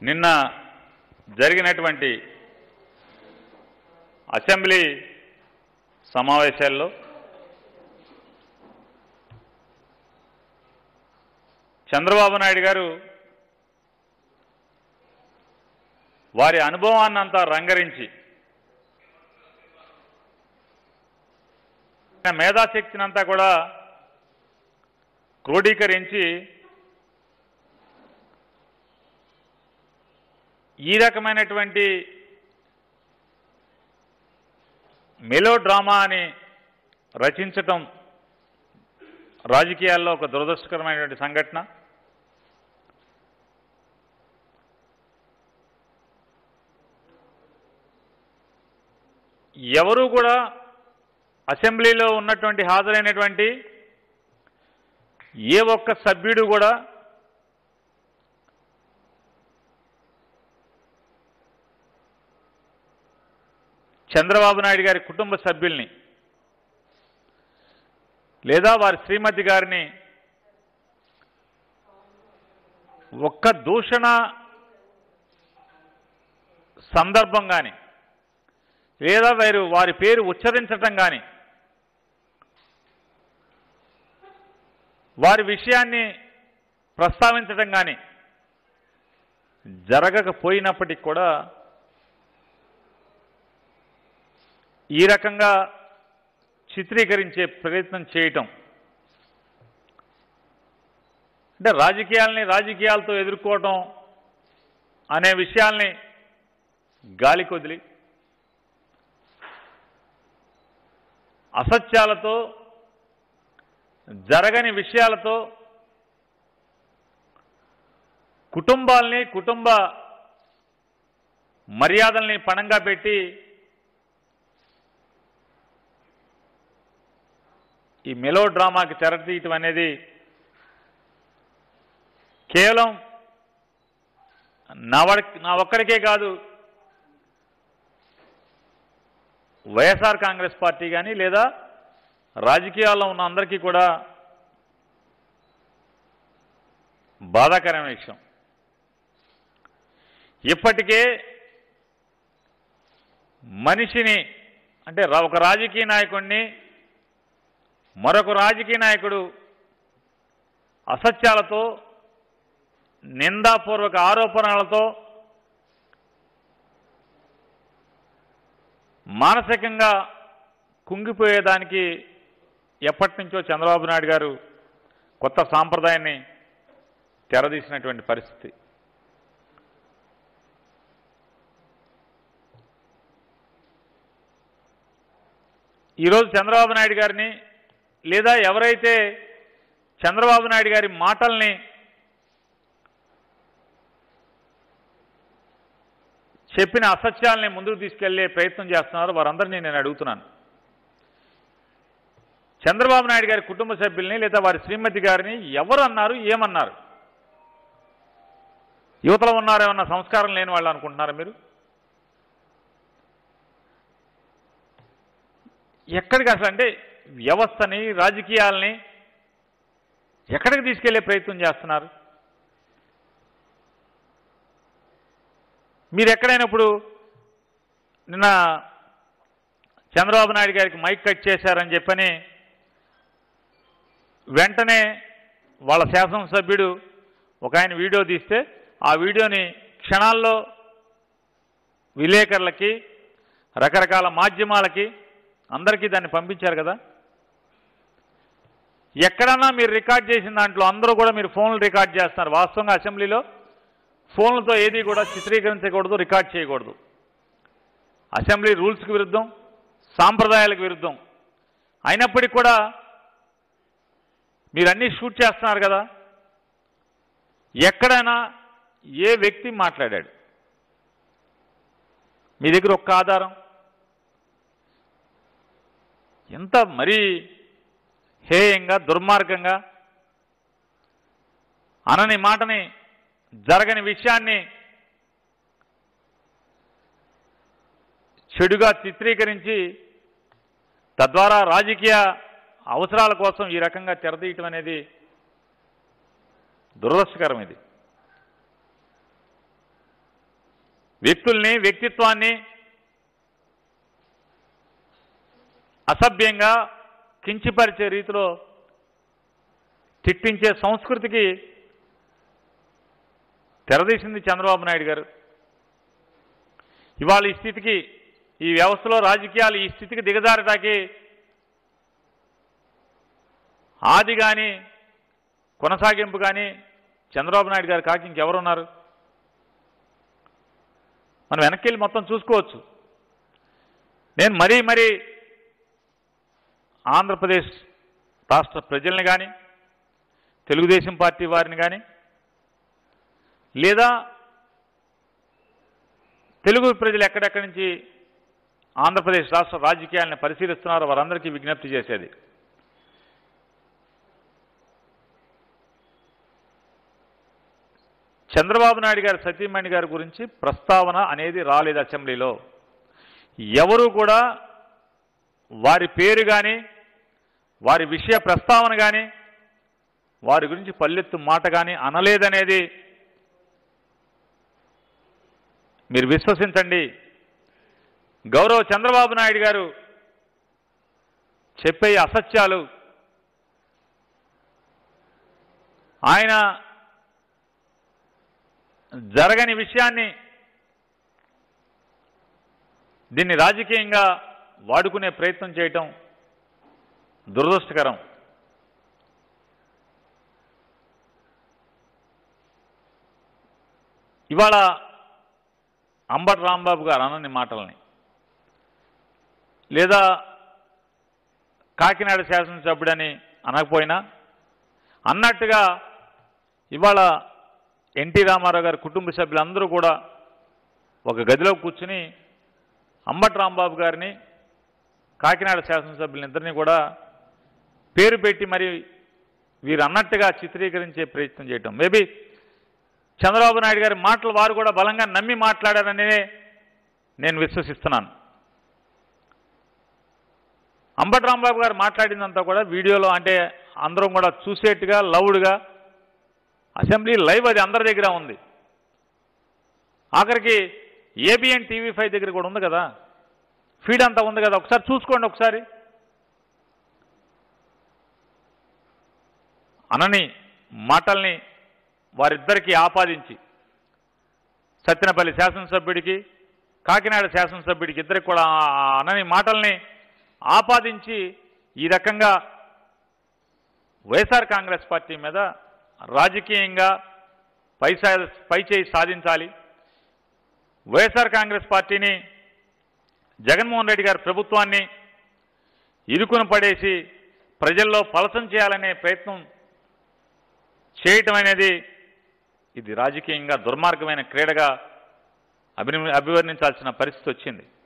నిన్న జరిగినటువంటి అసెంబ్లీ సమావేశాల్లో చంద్రబాబు నాయుడు గారు వారి అనుభవాన్నంతా రంగరించి మేధాశక్తినంతా కూడా క్రోడీకరించి ఈ రకమైనటువంటి మెలో డ్రామా అని రచించటం రాజకీయాల్లో ఒక దురదృష్టకరమైనటువంటి సంఘటన ఎవరు కూడా అసెంబ్లీలో ఉన్నటువంటి హాజరైనటువంటి ఏ ఒక్క సభ్యుడు కూడా చంద్రబాబు నాయుడు గారి కుటుంబ సభ్యుల్ని లేదా వారి శ్రీమతి గారిని ఒక్క దూషణ సందర్భం కానీ లేదా వారు వారి పేరు ఉచ్చరించటం కానీ వారి విషయాన్ని ప్రస్తావించటం కానీ జరగకపోయినప్పటికీ కూడా ఈ రకంగా చిత్రీకరించే ప్రయత్నం చేయటం అంటే రాజకీయాల్ని రాజకీయాలతో ఎదుర్కోవటం అనే విషయాల్ని గాలి కొదిలి అసత్యాలతో జరగని విషయాలతో కుటుంబాల్ని కుటుంబ మర్యాదల్ని పణంగా పెట్టి ఈ మెలో డ్రామాకి తెరతీయటం అనేది కేవలం నా వడ- నా ఒక్కడికే కాదు వైఎస్ఆర్ కాంగ్రెస్ పార్టీ కానీ లేదా రాజకీయాల్లో ఉన్న అందరికీ కూడా బాధాకరమైన విషయం ఇప్పటికే మనిషిని అంటే రా- ఒక రాజకీయ నాయకుడిని మరొక రాజకీయ నాయకుడు అసత్యాలతో నిందాపూర్వక ఆరోపణలతో మానసికంగా కుంగిపోయేదానికి ఎప్పటి నుంచో చంద్రబాబు నాయుడు గారు కొత్త సాంప్రదాయాన్ని తెరదీసినటువంటి పరిస్థితి ఈరోజు చంద్రబాబు నాయుడు గారిని లేదా ఎవరైతే చంద్రబాబు నాయుడు గారి మాటల్ని చెప్పిన అసత్యాల్ని ముందుకు తీసుకెళ్లే ప్రయత్నం చేస్తున్నారో వారందరినీ నేను అడుగుతున్నాను చంద్రబాబు నాయుడు గారి కుటుంబ సభ్యుల్ని లేదా వారి శ్రీమతి గారిని ఎవరు అన్నారు ఏమన్నారు యువతలో ఉన్నారేమన్నా సంస్కారం లేని వాళ్ళు అనుకుంటున్నారా మీరు ఎక్కడికి అసలు అంటే వ్యవస్థని రాజకీయాల్ని ఎక్కడికి తీసుకెళ్లే ప్రయత్నం చేస్తున్నారు మీరు ఎక్కడైనా ఇప్పుడు నిన్న చంద్రబాబు నాయుడు గారికి మైక్ కట్ చేశారని చెప్పని వెంటనే వాళ్ళ శాసనసభ్యుడు ఒక ఆయన వీడియో తీస్తే ఆ వీడియోని క్షణాల్లో విలేకరులకి రకరకాల మాధ్యమాలకి అందరికీ దాన్ని పంపించారు కదా ఎక్కడన్నా మీరు రికార్డ్ చేసిన దాంట్లో అందరూ కూడా మీరు ఫోన్లు రికార్డ్ చేస్తున్నారు వాస్తవంగా అసెంబ్లీలో ఫోన్లతో ఏది కూడా చిత్రీకరించకూడదు రికార్డ్ చేయకూడదు అసెంబ్లీ రూల్స్కి విరుద్ధం సాంప్రదాయాలకు విరుద్ధం అయినప్పటికీ కూడా మీరు అన్నీ షూట్ చేస్తున్నారు కదా ఎక్కడైనా ఏ వ్యక్తి మాట్లాడాడు మీ దగ్గర ఒక్క ఆధారం ఎంత మరీ హేయంగా దుర్మార్గంగా అనని మాటని జరగని విషయాన్ని చెడుగా చిత్రీకరించి తద్వారా రాజకీయ అవసరాల కోసం ఈ రకంగా తెరదీయటం అనేది దురదృష్టకరం ఇది వ్యక్తుల్ని వ్యక్తిత్వాన్ని అసభ్యంగా కించిపరిచే రీతిలో తిట్టించే సంస్కృతికి తెరదీసింది చంద్రబాబు నాయుడు గారు ఇవాళ ఈ స్థితికి ఈ వ్యవస్థలో రాజకీయాలు ఈ స్థితికి దిగజారటానికి ఆది కానీ కొనసాగింపు కానీ చంద్రబాబు నాయుడు గారు కాకి ఇంకెవరున్నారు మనం వెనక్కి వెళ్ళి మొత్తం చూసుకోవచ్చు నేను మరీ మరీ ఆంధ్రప్రదేశ్ రాష్ట్ర ప్రజల్ని కానీ తెలుగుదేశం పార్టీ వారిని కానీ లేదా తెలుగు ప్రజలు ఎక్కడెక్కడి నుంచి ఆంధ్రప్రదేశ్ రాష్ట్ర రాజకీయాలను పరిశీలిస్తున్నారో వారందరికీ విజ్ఞప్తి చేసేది చంద్రబాబు నాయుడు గారి సతీమణి గారి గురించి ప్రస్తావన అనేది రాలేదు అసెంబ్లీలో ఎవరు కూడా వారి పేరు కానీ వారి విషయ ప్రస్తావన కానీ వారి గురించి పల్లెత్తు మాట కానీ అనలేదనేది మీరు విశ్వసించండి గౌరవ చంద్రబాబు నాయుడు గారు చెప్పే ఈ అసత్యాలు ఆయన జరగని విషయాన్ని దీన్ని రాజకీయంగా వాడుకునే ప్రయత్నం చేయటం దురదృష్టకరం ఇవాళ అంబటి రాంబాబు గారు అనని మాటల్ని లేదా కాకినాడ శాసనసభ్యుడని అనకపోయినా అన్నట్టుగా ఇవాళ ఎన్టీ రామారావు గారి కుటుంబ సభ్యులందరూ కూడా ఒక గదిలో కూర్చుని అంబటి రాంబాబు గారిని కాకినాడ శాసనసభ్యులందరినీ కూడా పేరు పెట్టి మరి వీరు అన్నట్టుగా చిత్రీకరించే ప్రయత్నం చేయటం మేబీ చంద్రబాబు నాయుడు గారి మాటలు వారు కూడా బలంగా నమ్మి మాట్లాడారనే నేను విశ్వసిస్తున్నాను అంబటి రాంబాబు గారు మాట్లాడిందంతా కూడా వీడియోలో అంటే అందరం కూడా చూసేట్టుగా లౌడ్గా అసెంబ్లీ లైవ్ అది అందరి దగ్గర ఉంది ఆఖరికి ఏబిఎన్ టీవీ ఫైవ్ దగ్గర కూడా ఉంది కదా ఫీడ్ అంతా ఉంది కదా ఒకసారి చూసుకోండి ఒకసారి అనని మాటల్ని వారిద్దరికీ ఆపాదించి సత్యనపల్లి శాసనసభ్యుడికి కాకినాడ శాసనసభ్యుడికి ఇద్దరికి కూడా ఆ అనని మాటల్ని ఆపాదించి ఈ రకంగా వైఎస్ఆర్ కాంగ్రెస్ పార్టీ మీద రాజకీయంగా పైసా పైచేయి సాధించాలి వైఎస్ఆర్ కాంగ్రెస్ పార్టీని జగన్మోహన్ రెడ్డి గారి ప్రభుత్వాన్ని ఇరుకున పడేసి ప్రజల్లో పలసం చేయాలనే ప్రయత్నం చేయటం అనేది ఇది రాజకీయంగా దుర్మార్గమైన క్రీడగా అభిని అభివర్ణించాల్సిన పరిస్థితి వచ్చింది